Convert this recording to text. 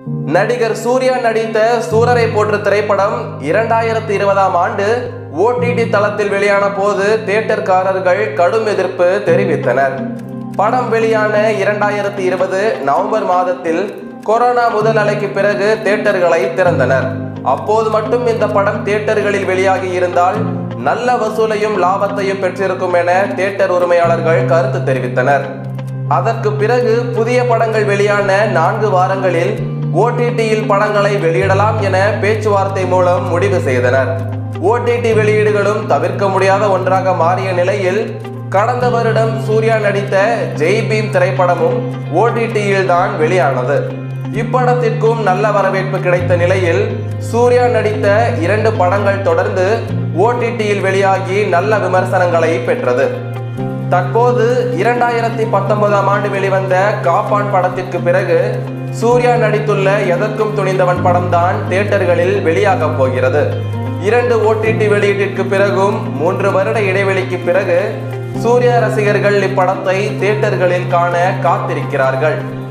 நடிகர் சூர்யா நடித்த சூரரை போற்று திரைப்படம் இரண்டாயிரத்தி இருபதாம் ஆண்டு ஓடிடி தளத்தில் வெளியான போது தியேட்டர்காரர்கள் கடும் எதிர்ப்பு தெரிவித்தனர் படம் வெளியான இரண்டாயிரத்தி இருபது நவம்பர் மாதத்தில் கொரோனா முதல் அலைக்கு பிறகு தியேட்டர்களை திறந்தனர் அப்போது மட்டும் இந்த படம் தியேட்டர்களில் வெளியாகி இருந்தால் நல்ல வசூலையும் லாபத்தையும் பெற்றிருக்கும் என தியேட்டர் உரிமையாளர்கள் கருத்து தெரிவித்தனர் அதற்கு பிறகு புதிய படங்கள் வெளியான நான்கு வாரங்களில் ஓடிடியில் படங்களை வெளியிடலாம் என பேச்சுவார்த்தை மூலம் முடிவு செய்தனர் ஓடிடி வெளியீடுகளும் தவிர்க்க முடியாத ஒன்றாக மாறிய நிலையில் கடந்த வருடம் சூர்யா நடித்த ஜெய் பீம் திரைப்படமும் ஓடிடியில் தான் வெளியானது இப்படத்திற்கும் நல்ல வரவேற்பு கிடைத்த நிலையில் சூர்யா நடித்த இரண்டு படங்கள் தொடர்ந்து ஓடிடியில் வெளியாகி நல்ல விமர்சனங்களை பெற்றது தற்போது இரண்டாயிரத்தி பத்தொன்பதாம் ஆண்டு வெளிவந்த காப்பான் படத்திற்கு பிறகு சூர்யா நடித்துள்ள எதற்கும் துணிந்தவன் படம்தான் தியேட்டர்களில் வெளியாக போகிறது இரண்டு ஓடிடி வெளியீட்டிற்கு பிறகும் மூன்று வருட இடைவெளிக்கு பிறகு சூர்யா ரசிகர்கள் இப்படத்தை தியேட்டர்களில் காண காத்திருக்கிறார்கள்